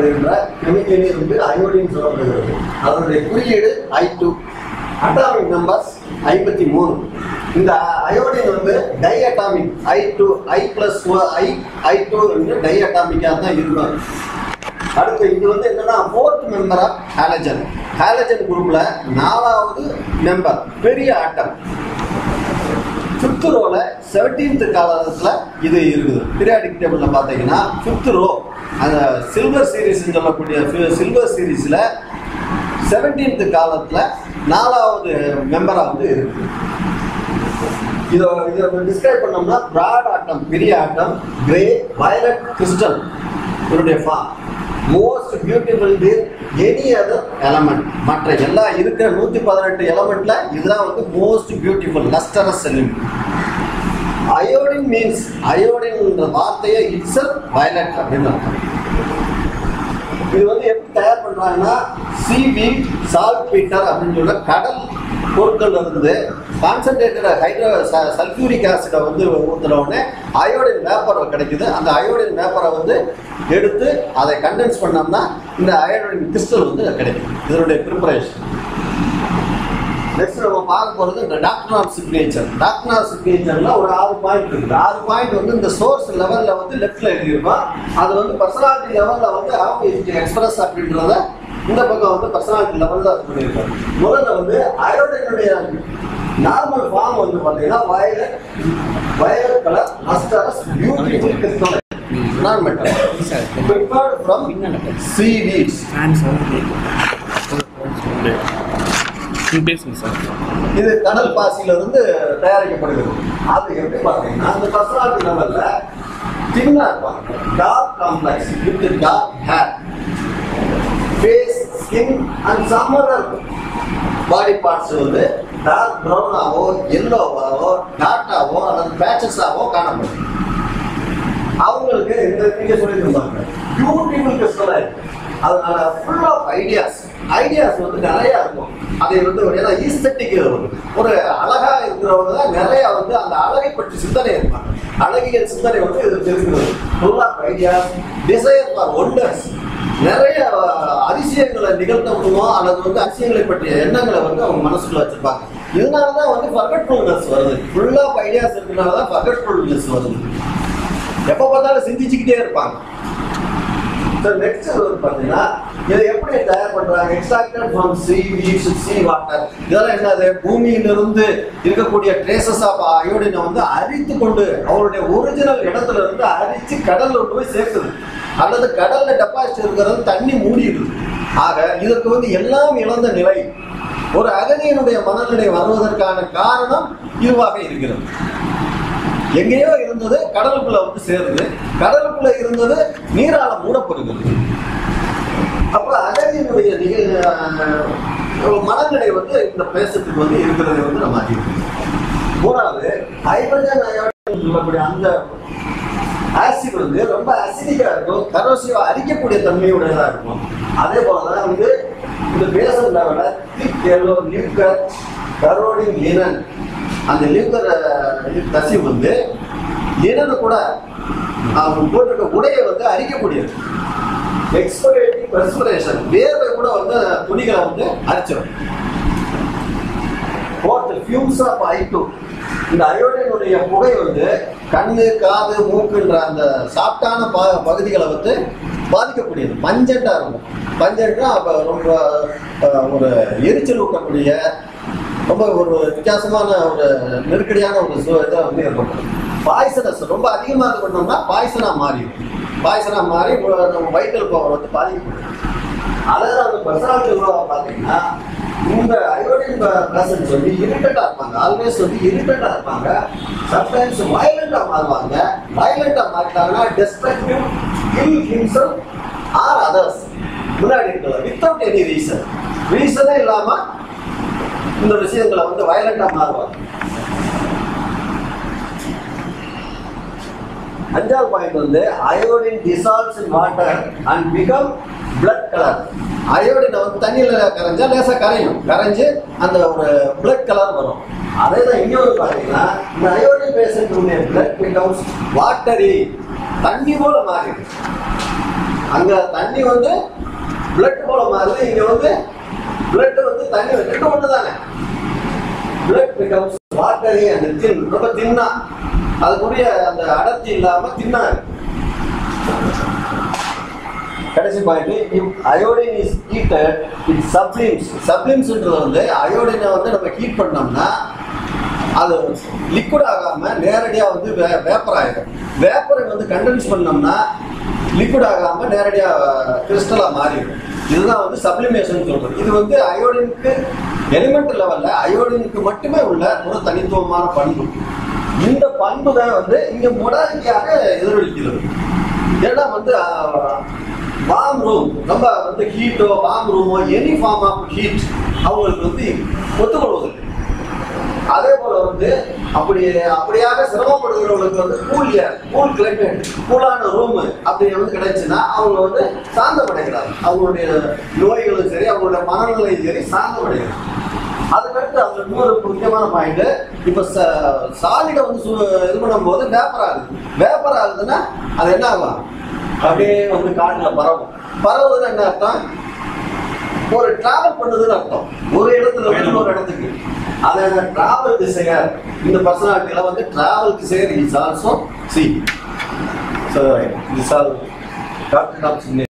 சொல்லப்படுகின்ற கெமிக்கலி வந்து அயோடின் சொல்லப்படுகிறது அதனுடைய குறியீடு ஐ டூ அட்டாமிக் நம்பர்ஸ் ஐம்பத்தி மூணு இந்த அயோடின் வந்து diatomic I two I plus I I two வந்து டை அட்டாமிக்காக தான் இருக்கும் அடுத்து இது வந்து என்னன்னா fourth member of halogen halogen குரூப்ல நாலாவது மெம்பர் பெரிய ஆட்டம் ஃபிஃப்த் ரோல செவன்டீன்த் காலத்துல இது இருக்குது பீரியாடிக் டேபிள்ல பாத்தீங்கன்னா ஃபிஃப்த் ரோ அந்த சில்வர் சீரிஸ் சொல்லக்கூடிய சில்வர் சீரிஸ்ல செவன்டீன்த் காலத்துல நாலாவது மெம்பரா வந்து இருக்குது இதை இதை டிஸ்கிரைப் பண்ணோம்னா பிராட் ஆட்டம் பெரிய ஆட்டம் கிரே வயலட் கிறிஸ்டல் இதனுடைய form most beautiful dear any other element மற்ற எல்லா இருக்கிற நூற்றி பதினெட்டு எலமெண்ட்ல இதுதான் வந்து most beautiful lustrous element iodine means அயோடின்ன்ற வார்த்தையை இட்ஸல் வயலட் அப்படின்னு அர்த்தம் இது வந்து எப்படி தயார் பண்றாங்கன்னா சீவீட் சால்ட் பீட்டர் அப்படின்னு சொல்ற கடல் பொருட்கள் இருந்து கான்சன்ட்ரேட்டட் ஹைட்ரோ சல்ஃபியூரிக் ஆசிடை வந்து ஊற்றுன உடனே அயோடின் வேப்பர் கிடைக்குது அந்த அயோடின் வேப்பரை வந்து எடுத்து அதை கண்டென்ஸ் பண்ணோம்னா இந்த அயோடின் கிறிஸ்டல் வந்து கிடைக்கும் இதனுடைய ப்ரிப்பரேஷன் நெக்ஸ்ட் நம்ம பார்க்க போகிறது இந்த doctor of signature doctor of சிக்னேச்சர்ல ஒரு ஆறு பாயிண்ட் இருக்குது ஆறு பாயிண்ட் வந்து இந்த சோர்ஸ் லெவல்ல வந்து லெஃப்ட்ல எழுதியிருக்கோம் அது வந்து பர்சனாலிட்டி லெவல்ல வந்து ஹவ் எக்ஸ்பிரஸ் அப்படின்றத இந்த பக்கம் வந்து பர்சனாலிட்டி லெவல்ல அது பண்ணியிருக்காரு முதல்ல வந்து அயோடினுடைய நார்மல் ஃபார்ம் வந்து பார்த்தீங்கன்னா violet violet colour lustrous beautiful crystal nonmetal prepared from seaweeds பேசுங்க சார் இது கடல் பாசியில இருந்து தயாரிக்கப்படுகிறது அது எப்படி பார்த்தீங்கன்னா அந்த பர்சனாலிட்டி லெவல்ல தின்னா இருப்பாங்க dark complex with dark hair face skin and some other body parts வந்து டார்க் ப்ரௌனாவோ எல்லோவாவோ டாட்டாவோ அல்லது பேச்சஸாவோ காணப்படும் அவங்களுக்கு இந்த நீங்க சொல்லியிருப்பாங்க பியூட்டிஃபுல் கிறிஸ்டலா இருக்கு அதனால ஃபுல் ஆஃப் ஐடியாஸ் ஐடியாஸ் வந்து நிறைய இருக்கும் அதை வந்து ஒரு ஏன்னா ஈஸ்தட்டிக் ஒரு அழகா இருக்கிறவங்க தான் நிறைய வந்து அந்த அழகை பற்றி சிந்தனை இருப்பாங்க அழகியல் சிந்தனை வந்து இது தெரிகிறது full of ideas desire for wonders நிறைய அஹ், அதிசயங்களை நிகழ்த்தணுமோ அல்லது வந்து அதிசயங்களை பற்றிய எண்ணங்களை வந்து அவங்க மனசுக்குள்ள வச்சிருப்பாங்க இதனால தான் வந்து ஃபர்கட்ஃபுல்னஸ் வருது ஃபுல் ஆஃப் ஐடியாஸ் இருக்கிறனால தான் ஃபர்கட்ஃபுல்னஸ் வருது எப்ப பார்த்தாலும் சிந்திச்சுக்கிட்டே இருப்பாங்க நெக்ஸ்ட் வந்து பாத்தீங்கன்னா இதை எப்படி தயார் பண்றாங்க எக்ஸ்ட்ராக்டட் ஃப்ரம் சி வீஸ் சி வாட்டர் இதெல்லாம் என்னது பூமியிலிருந்து இருக்கக்கூடிய ட்ரேசஸ் ஆஃப் அயோடினை வந்து அரித்து கொண்டு அவருடைய ஒரிஜினல் இடத்துல இருந்து அரிச்சு கடல்ல கொண்டு போய் சேர்க்குது அல்லது கடல்ல டெபாசிட் இருக்கிறது தண்ணி மூடிடுது ஆக இதற்கு வந்து எல்லாம் இழந்த நிலை ஒரு அகதியினுடைய மனநிலை வருவதற்கான காரணம் இதுவாக இருக்கிறது எங்கேயோ இருந்தது கடலுக்குள்ள வந்து சேருது கடலுக்குள்ள இருந்தது நீரால மூடப்படுகிறது அப்ப அகதியினுடைய நிகழ் அஹ், மனநிலை வந்து இந்த பிரதேசத்துக்கு வந்து இருக்கிறதை வந்து நம்ம அறிவோம் மூணாவது ஹைட்ரஜன் அயோடைன் சொல்லக்கூடிய அந்த ஆசிட் வந்து ரொம்ப அசிடிக்கா இருக்கும் கரோசிவா அரிக்கக்கூடிய தன்மையுடையதா இருக்கும் அதே போலதான் வந்து இந்த பேசன் லெவல திக் எல்லோ லியூக்கர் கரோடின் லினன் அந்த லியூக்கர் கசிவு வந்து லினனை கூட அவங்க போட்டிருக்க உடையை வந்து அரிக்கக்கூடியது எக்ஸ்பரேட்டிங் பெர்ஸ்பிரேஷன் வேர்வை கூட வந்து துணிகளை வந்து அரிச்சிடும் fourth fumes of I two இந்த அயோடினுடைய புகை வந்து கண்ணு காது மூக்குன்ற அந்த சாப்பிட்டான ப பகுதிகளை வந்து பாதிக்கக்கூடியது பஞ்சண்டா இருக்கும் பஞ்சண்டா அப்போ ரொம்ப அஹ், ஒரு எரிச்சல் ஊட்டக்கூடிய ரொம்ப ஒரு வித்தியாசமான ஒரு நெருக்கடியான ஒரு சூ இதை வந்து ஏற்படும் பாய்சனஸ் ரொம்ப அதிகமாக இது பண்ணோம்னா பாய்சனாக மாறிடும் பாய்சனாக மாறி உ- நம்ம வைட்டல் பவர் வந்து பாதிக்கப்படும் அதாவது அந்த பர்சனாலிட்டி உருவாக பார்த்தீங்கன்னா இந்த அயோடின் பிரசன்ஸ் வந்து இரிட்டண்டா இருப்பாங்க ஆல்வேஸ் வந்து இரிட்டண்டா இருப்பாங்க சம்டைம்ஸ் வயலண்டா மாறுவாங்க வயலண்டா மாறிட்டாங்கன்னா destructive kill himself or others முன்னாடி இருக்கல வித்தவுட் எனி ரீசன் ரீசனே இல்லாம இந்த விஷயங்களை வந்து வயலண்டா மாறுவாங்க அஞ்சாவது பாயிண்ட் வந்து iodine dissolves in water and become blood colour அயோடினை வந்து தண்ணியில் கரைஞ்சா லேசாக கரையும் கரைஞ்சு அந்த ஒரு பிளட் கலர் வரும் அதே தான் இன்னொரு பார்த்தீங்கன்னா இந்த அயோடின் பேஷண்ட்டுடைய பிளட் பிகம்ஸ் வாட்டரி தண்ணி போல மாறிடும் அங்க தண்ணி வந்து பிளட் போல மாறுது இங்க வந்து பிளட் வந்து தண்ணி ரெண்டு ஒன்று தானே பிளட் பிகம்ஸ் வாட்டரி அந்த தின் ரொம்ப தின்னா அதுக்குரிய அந்த அடர்த்தி இல்லாம தின்னா இருக்கு கடைசி point if iodine is heated it sublimes சப்ளிம்ஸ்ன்றது வந்து அயோடினை வந்து நம்ம ஹீட் பண்ணோம்னா அது லிக்விட் ஆகாம நேரடியாக வந்து வே வேப்பர் ஆயிடும் வேப்பரை வந்து கண்டென்ஸ் பண்ணோம்னா லிக்விட் ஆகாம நேரடியாக கிறிஸ்டலாக மாறிடும் இதுதான் வந்து சப்ளிமேஷன் சொல்றது இது வந்து அயோடினுக்கு எலிமெண்ட் லெவல்ல அயோடினுக்கு மட்டுமே உள்ள ஒரு தனித்துவமான பண்பு இந்த பண்பு தான் வந்து இங்க முடாதியாக எதிரொலிக்கிறது ஏன்னா வந்து வார்ம் ரூம் நம்ம வந்து ஹீட்டோ வார்ம் ரூமோ எனி ஃபார்ம் ஆஃப் ஹீட் அவங்களுக்கு வந்து ஒத்துக்கொள்வதில்லை அதே போல வந்து அப்படி அப்படியாக சிரமப்படுகிறவங்களுக்கு வந்து கூல் ஏர் கூல் கிளைமேட் கூலான ரூம் அப்படி வந்து கிடைச்சுன்னா அவங்க வந்து சாந்தமடைகிறாங்க அவங்களுடைய நோய்களும் சரி அவங்களுடைய மனநிலையும் சரி சாந்தமடைகிறாங்க அதுக்கடுத்து அந்த இன்னொரு முக்கியமான பாயிண்ட் இப்ப சாலிட வந்து சு- இது பண்ணும்போது வேப்பர் ஆகுது வேப்பர் ஆகுதுன்னா அது என்ன ஆகும் அப்படியே வந்து காட்டுல பரவும் பரவுதுன்னா என்ன அர்த்தம் ஒரு டிராவல் பண்ணுதுன்னு அர்த்தம் ஒரு இடத்துல இருந்து இன்னொரு இடத்துக்கு அது டிராவல் திசையர் இந்த பர்சனாலிட்டியில வந்து travel desire is also see so this all doctor of